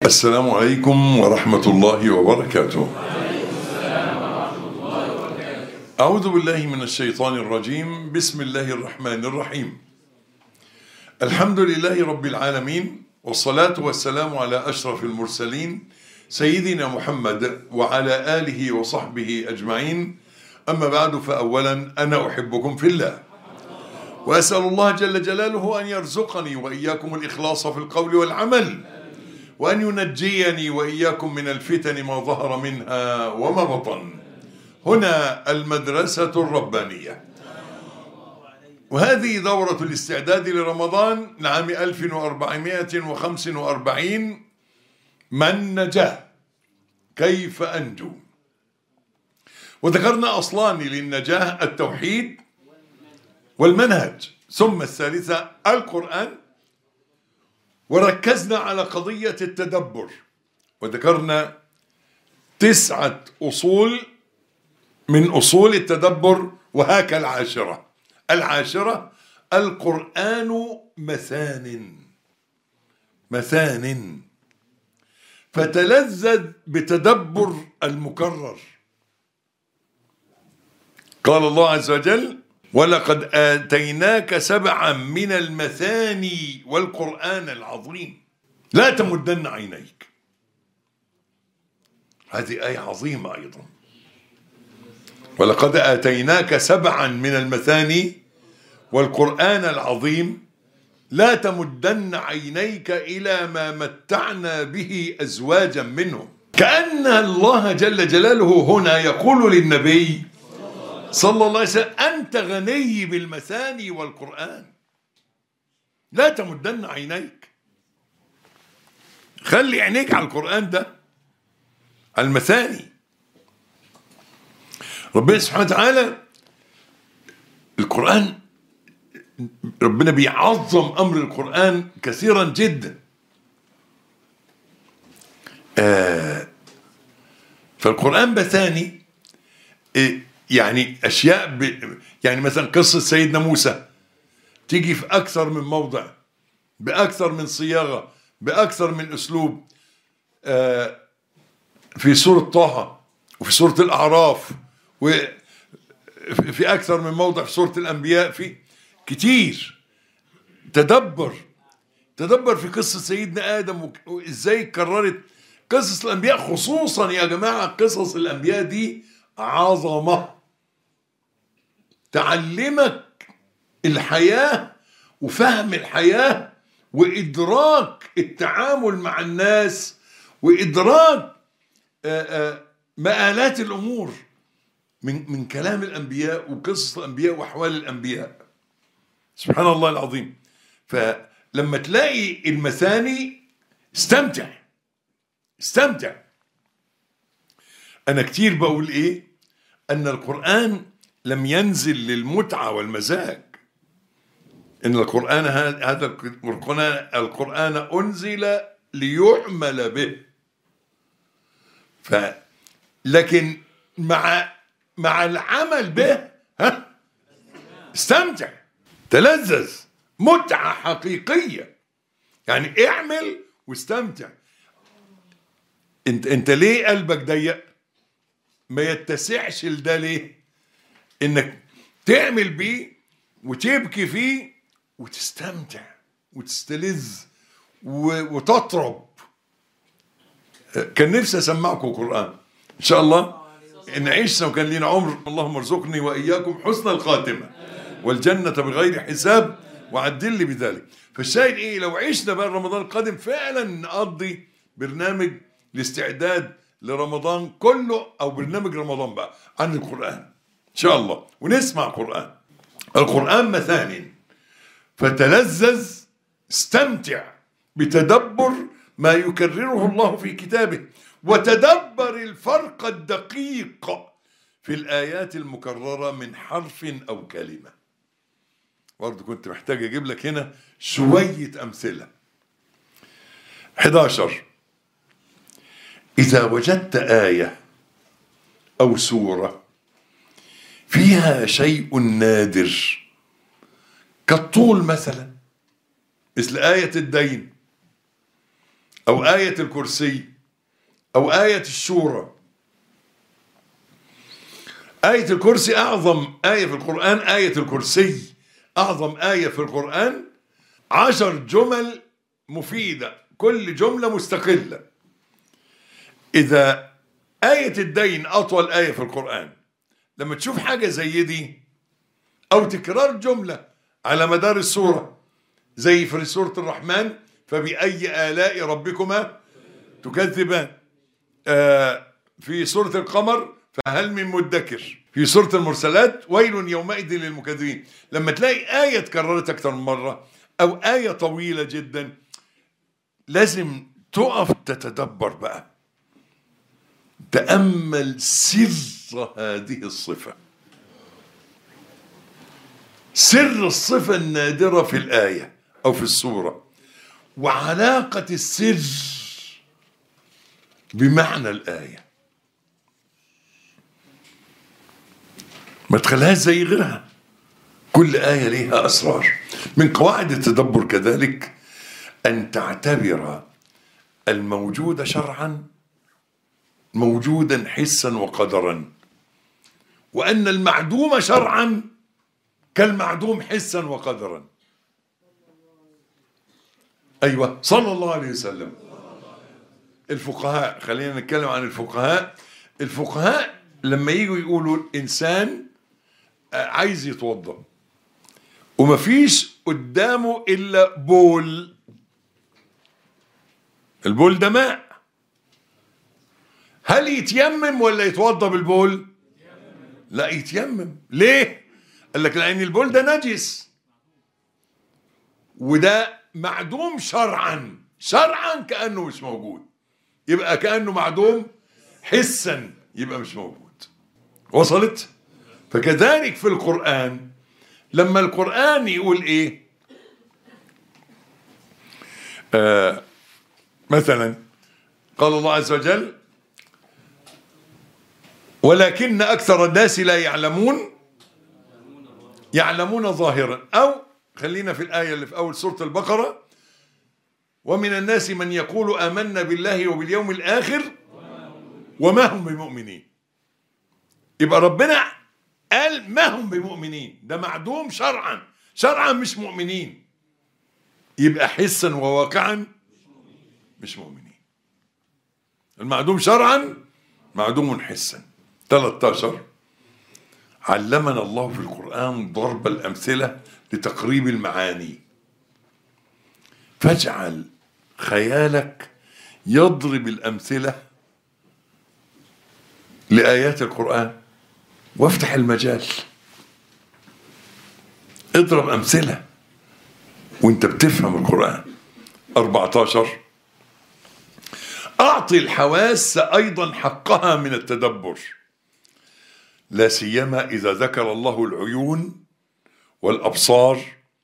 السلام عليكم ورحمة الله وبركاته أعوذ بالله من الشيطان الرجيم بسم الله الرحمن الرحيم الحمد لله رب العالمين والصلاة والسلام على أشرف المرسلين سيدنا محمد وعلى آله وصحبه أجمعين أما بعد فأولا أنا أحبكم في الله وأسأل الله جل جلاله أن يرزقني وإياكم الإخلاص في القول والعمل وأن ينجيني وإياكم من الفتن ما ظهر منها وما بطن هنا المدرسة الربانية وهذه دورة الاستعداد لرمضان لعام 1445 من نجا كيف أنجو وذكرنا أصلان للنجاة التوحيد والمنهج ثم الثالثة القرآن وركزنا على قضية التدبر وذكرنا تسعة أصول من أصول التدبر وهاك العاشرة العاشرة القرآن مثان مثان فتلذذ بتدبر المكرر قال الله عز وجل ولقد آتيناك سبعا من المثاني والقرآن العظيم لا تمدن عينيك هذه آية عظيمة أيضا ولقد آتيناك سبعا من المثاني والقرآن العظيم لا تمدن عينيك إلى ما متعنا به أزواجا منهم كأن الله جل جلاله هنا يقول للنبي صلى الله عليه وسلم أنت غني بالمثاني والقرآن لا تمدن عينيك خلي عينيك على القرآن ده على المثاني ربنا سبحانه وتعالى القرآن ربنا بيعظم أمر القرآن كثيرا جدا آه فالقرآن مثاني إيه يعني اشياء ب... يعني مثلا قصه سيدنا موسى تيجي في اكثر من موضع باكثر من صياغه باكثر من اسلوب آه في سوره طه وفي سوره الاعراف وفي اكثر من موضع في سوره الانبياء في كتير تدبر تدبر في قصه سيدنا ادم وازاي كررت قصص الانبياء خصوصا يا جماعه قصص الانبياء دي عظمه تعلمك الحياة وفهم الحياة وإدراك التعامل مع الناس وإدراك مآلات الأمور من من كلام الأنبياء وقصص الأنبياء وأحوال الأنبياء سبحان الله العظيم فلما تلاقي المثاني استمتع استمتع أنا كتير بقول إيه أن القرآن لم ينزل للمتعة والمزاج إن القرآن هذا القرآن القرآن أنزل ليعمل به ف لكن مع مع العمل به ها استمتع تلذذ متعة حقيقية يعني اعمل واستمتع انت انت ليه قلبك ضيق ما يتسعش لده ليه انك تعمل بيه وتبكي فيه وتستمتع وتستلذ وتطرب كان نفسي اسمعكم قران ان شاء الله ان عشنا وكان لينا عمر اللهم ارزقني واياكم حسن الخاتمه والجنه بغير حساب وعدل لي بذلك فالشاهد ايه لو عشنا بقى رمضان القادم فعلا نقضي برنامج الاستعداد لرمضان كله او برنامج رمضان بقى عن القران ان شاء الله ونسمع قران القران مثاني فتلذذ استمتع بتدبر ما يكرره الله في كتابه وتدبر الفرق الدقيق في الايات المكرره من حرف او كلمه برضه كنت محتاج اجيب لك هنا شويه امثله 11 إذا وجدت آية أو سورة فيها شيء نادر كالطول مثلا مثل آية الدين أو آية الكرسي أو آية الشورى آية الكرسي أعظم آية في القرآن آية الكرسي أعظم آية في القرآن عشر جمل مفيدة كل جملة مستقلة إذا آية الدين أطول آية في القرآن لما تشوف حاجة زي دي أو تكرار جملة على مدار السورة زي في سورة الرحمن فبأي آلاء ربكما تكذبان آه في سورة القمر فهل من مدكر في سورة المرسلات ويل يومئذ للمكذبين لما تلاقي آية اتكررت أكثر من مرة أو آية طويلة جدا لازم تقف تتدبر بقى تأمل سر هذه الصفة سر الصفة النادرة في الآية أو في السورة وعلاقة السر بمعنى الآية ما تخليهاش زي غيرها كل آية ليها أسرار من قواعد التدبر كذلك أن تعتبر الموجود شرعا موجودا حسا وقدرا وأن المعدوم شرعا كالمعدوم حسا وقدرا أيوة صلى الله عليه وسلم الفقهاء خلينا نتكلم عن الفقهاء الفقهاء لما يجوا يقولوا الإنسان عايز يتوضا ومفيش قدامه إلا بول البول ده ماء هل يتيمم ولا يتوضا بالبول لا يتيمم ليه قال لك لان البول ده نجس وده معدوم شرعا شرعا كانه مش موجود يبقى كانه معدوم حسا يبقى مش موجود وصلت فكذلك في القران لما القران يقول ايه آه مثلا قال الله عز وجل ولكن أكثر الناس لا يعلمون يعلمون ظاهرا أو خلينا في الآية اللي في أول سورة البقرة ومن الناس من يقول آمنا بالله وباليوم الآخر وما هم بمؤمنين يبقى ربنا قال ما هم بمؤمنين ده معدوم شرعا شرعا مش مؤمنين يبقى حسا وواقعا مش مؤمنين المعدوم شرعا معدوم حسا 13 علمنا الله في القرآن ضرب الأمثلة لتقريب المعاني فاجعل خيالك يضرب الأمثلة لآيات القرآن وافتح المجال اضرب أمثلة وانت بتفهم القرآن 14 أعطي الحواس أيضا حقها من التدبر لا سيما إذا ذكر الله العيون والأبصار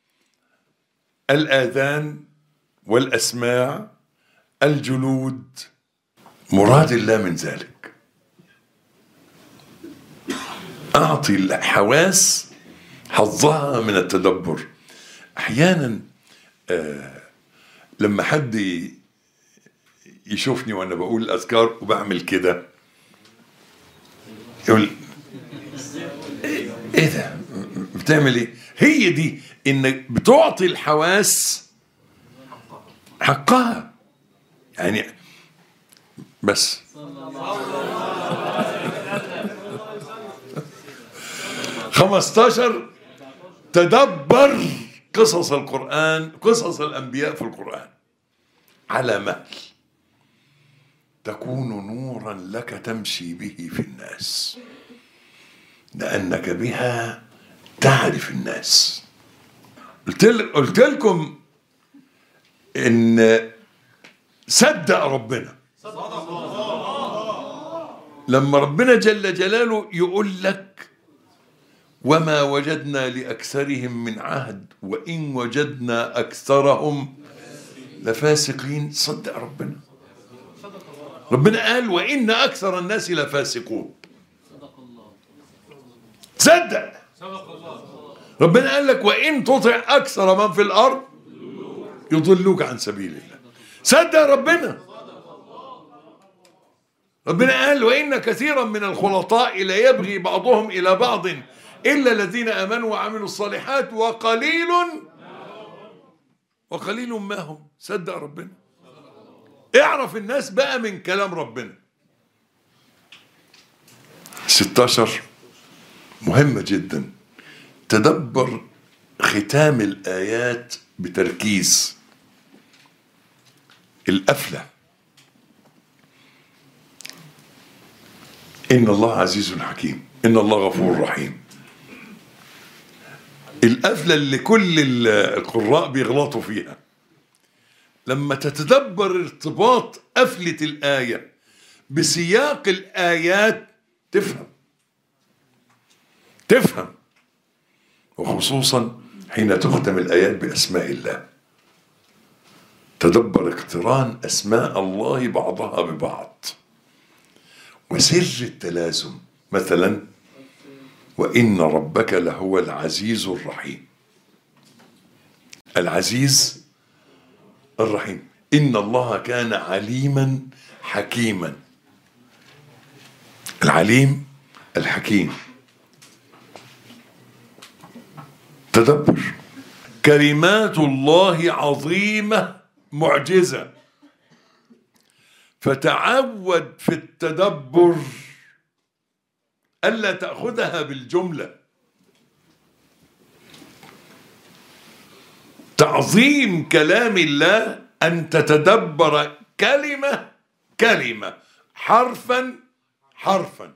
الآذان والأسماع الجلود مراد الله من ذلك أعطي الحواس حظها من التدبر أحيانا آه لما حد يشوفني وأنا بقول الأذكار وبعمل كده يقول ايه ده بتعمل ايه هي دي انك بتعطي الحواس حقها يعني بس خمستاشر تدبر قصص القرآن قصص الأنبياء في القرآن على مهل تكون نورا لك تمشي به في الناس لأنك بها تعرف الناس قلت قلت لكم إن صدق ربنا لما ربنا جل جلاله يقول لك وما وجدنا لأكثرهم من عهد وإن وجدنا أكثرهم لفاسقين صدق ربنا ربنا قال وإن أكثر الناس لفاسقون تصدق ربنا قال لك وإن تطع أكثر من في الأرض يضلوك عن سبيل الله صدق ربنا ربنا قال وإن كثيرا من الخلطاء لا يبغي بعضهم إلى بعض إلا الذين آمنوا وعملوا الصالحات وقليل وقليل ما هم صدق ربنا اعرف الناس بقى من كلام ربنا 16 مهمة جدا تدبر ختام الآيات بتركيز القفلة إن الله عزيز حكيم إن الله غفور رحيم القفلة اللي كل القراء بيغلطوا فيها لما تتدبر ارتباط قفلة الآية بسياق الآيات تفهم تفهم وخصوصا حين تختم الآيات بأسماء الله تدبر اقتران أسماء الله بعضها ببعض وسر التلازم مثلا وإن ربك لهو العزيز الرحيم العزيز الرحيم إن الله كان عليما حكيما العليم الحكيم تدبر كلمات الله عظيمة معجزة فتعود في التدبر ألا تأخذها بالجملة تعظيم كلام الله أن تتدبر كلمة كلمة حرفا حرفا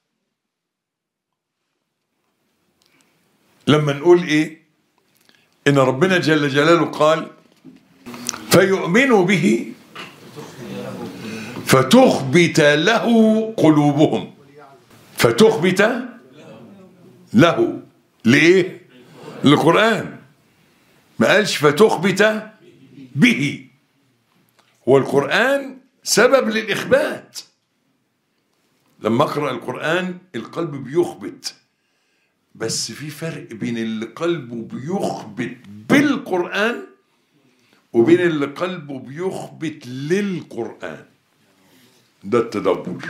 لما نقول ايه ان ربنا جل جلاله قال فيؤمنوا به فتخبت له قلوبهم فتخبت له ليه القرآن ما قالش فتخبت به هو القرآن سبب للإخبات لما أقرأ القرآن القلب بيخبت بس في فرق بين اللي قلبه بيخبت بالقرآن وبين اللي قلبه بيخبت للقرآن ده التدبر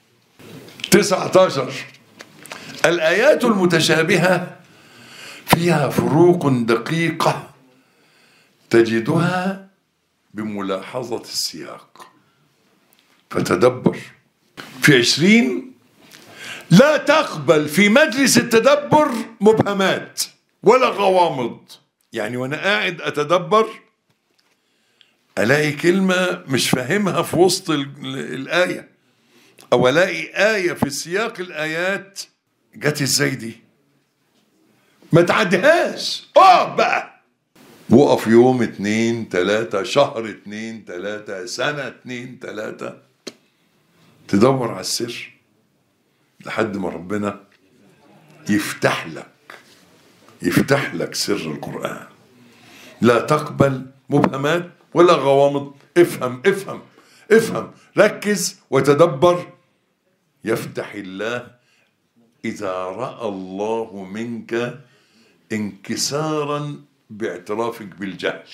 19 الآيات المتشابهة فيها فروق دقيقة تجدها بملاحظة السياق فتدبر في عشرين لا تقبل في مجلس التدبر مبهمات ولا غوامض يعني وانا قاعد اتدبر الاقي كلمة مش فاهمها في وسط الآية او الاقي آية في سياق الآيات جت ازاي دي ما تعديهاش اقف بقى وقف يوم اتنين تلاتة شهر اتنين تلاتة سنة اتنين تلاتة تدور على السر لحد ما ربنا يفتح لك يفتح لك سر القرآن لا تقبل مبهمات ولا غوامض افهم افهم افهم ركز وتدبر يفتح الله إذا رأى الله منك انكسارا باعترافك بالجهل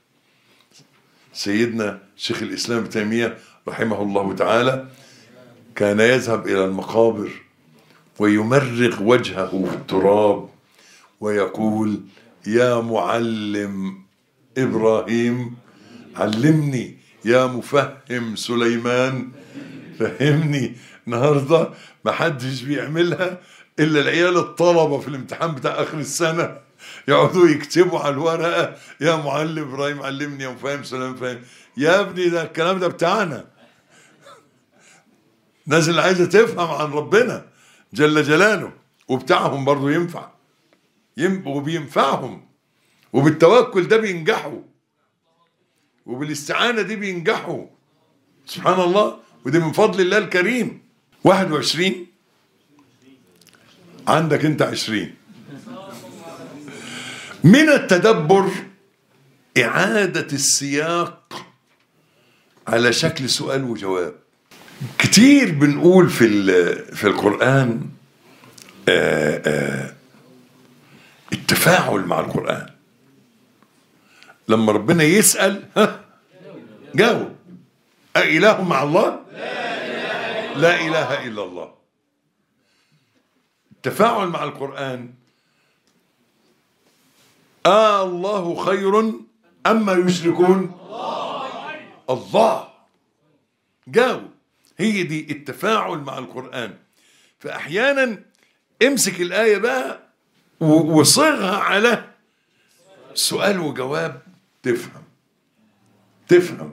سيدنا شيخ الإسلام ابن تيمية رحمه الله تعالى كان يذهب إلى المقابر ويمرغ وجهه في التراب ويقول يا معلم إبراهيم علمني يا مفهم سليمان فهمني النهارده ما حدش بيعملها الا العيال الطلبه في الامتحان بتاع اخر السنه يقعدوا يكتبوا على الورقه يا معلم ابراهيم علمني يا مفهم سليمان فهم يا ابني ده الكلام ده بتاعنا الناس اللي عايزه تفهم عن ربنا جل جلاله وبتاعهم برضه ينفع يم وبينفعهم وبالتوكل ده بينجحوا وبالاستعانة دي بينجحوا سبحان الله ودي من فضل الله الكريم 21 عندك انت 20 من التدبر إعادة السياق على شكل سؤال وجواب كتير بنقول في في القرآن آآ آآ التفاعل مع القرآن لما ربنا يسأل ها جاوب أإله مع الله لا إله إلا الله التفاعل مع القرآن آه الله خير أما يشركون الله جاوب هي دي التفاعل مع القرآن فأحيانا امسك الآية بقى و- وصيغها على سؤال وجواب تفهم تفهم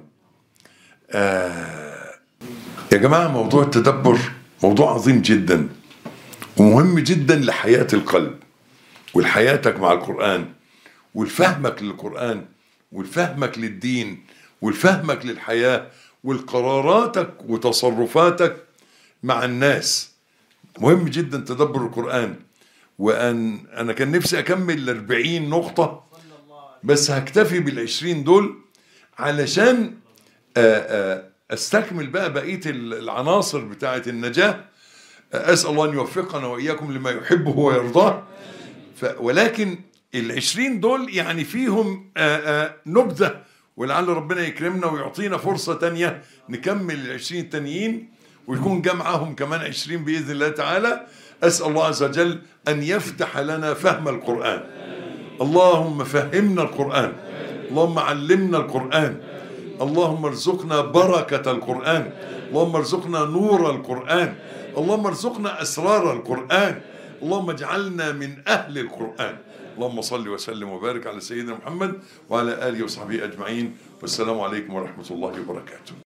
آه يا جماعة موضوع التدبر موضوع عظيم جدا ومهم جدا لحياة القلب ولحياتك مع القرآن ولفهمك للقرآن ولفهمك للدين ولفهمك للحياة ولقراراتك وتصرفاتك مع الناس مهم جدا تدبر القرآن وأن أنا كان نفسي أكمل الأربعين نقطة بس هكتفي بالعشرين دول علشان آه، آه، استكمل بقى بقية العناصر بتاعة النجاة آه، أسأل الله أن يوفقنا وإياكم لما يحبه ويرضاه ف ولكن العشرين دول يعني فيهم آه، آه، نبذة ولعل ربنا يكرمنا ويعطينا فرصة تانية نكمل العشرين التانيين ويكون جمعهم كمان عشرين بإذن الله تعالى أسأل الله عز وجل أن يفتح لنا فهم القرآن اللهم فهمنا القرآن اللهم علمنا القرآن اللهم ارزقنا بركة القرآن اللهم ارزقنا نور القرآن اللهم ارزقنا أسرار القرآن اللهم اجعلنا من أهل القرآن اللهم صل وسلم وبارك على سيدنا محمد وعلى آله وصحبه أجمعين والسلام عليكم ورحمة الله وبركاته